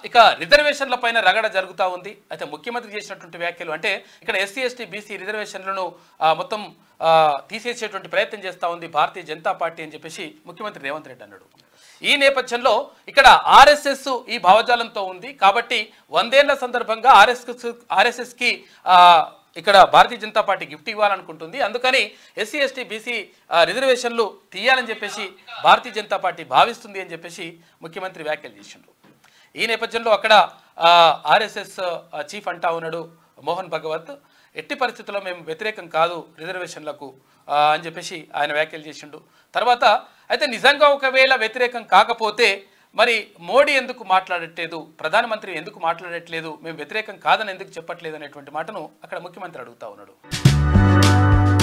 ఇక రిజర్వేషన్ల పైన రగడ జరుగుతూ ఉంది అయితే ముఖ్యమంత్రి చేసినటువంటి వ్యాఖ్యలు అంటే ఇక్కడ ఎస్సీ ఎస్టీ బీసీ రిజర్వేషన్లను ఆ, మొత్తం ఆ, తీసేసేటువంటి ప్రయత్నం చేస్తూ ఉంది భారతీయ జనతా పార్టీ అని చెప్పేసి ముఖ్యమంత్రి రేవంత్ రెడ్డి అన్నాడు ఈ నేపథ్యంలో ఇక్కడ ఆర్ఎస్ఎస్ ఈ భావజాలంతో ఉంది కాబట్టి వందేళ్ల సందర్భంగా ఆర్ఎస్ఎస్ ఆర్ఎస్ఎస్కి ఇక్కడ భారతీయ జనతా పార్టీ గిఫ్ట్ ఇవ్వాలనుకుంటుంది అందుకని ఎస్సీ ఎస్టీ బీసీ రిజర్వేషన్లు తీయాలని చెప్పేసి భారతీయ జనతా పార్టీ భావిస్తుంది అని చెప్పేసి ముఖ్యమంత్రి వ్యాఖ్యలు చేసిండ్రు ఈ నేపథ్యంలో అక్కడ ఆర్ఎస్ఎస్ చీఫ్ అంటా ఉన్నాడు మోహన్ భగవత్ ఎట్టి పరిస్థితుల్లో మేము వ్యతిరేకం కాదు రిజర్వేషన్లకు ఆ, అని చెప్పేసి ఆయన వ్యాఖ్యలు చేసిండు తర్వాత అయితే నిజంగా ఒకవేళ వ్యతిరేకం కాకపోతే మరి మోడీ ఎందుకు మాట్లాడట్లేదు ప్రధానమంత్రి ఎందుకు మాట్లాడట్లేదు మేము వ్యతిరేకం కాదని ఎందుకు చెప్పట్లేదు అనేటువంటి మాటను అక్కడ ముఖ్యమంత్రి అడుగుతా ఉన్నాడు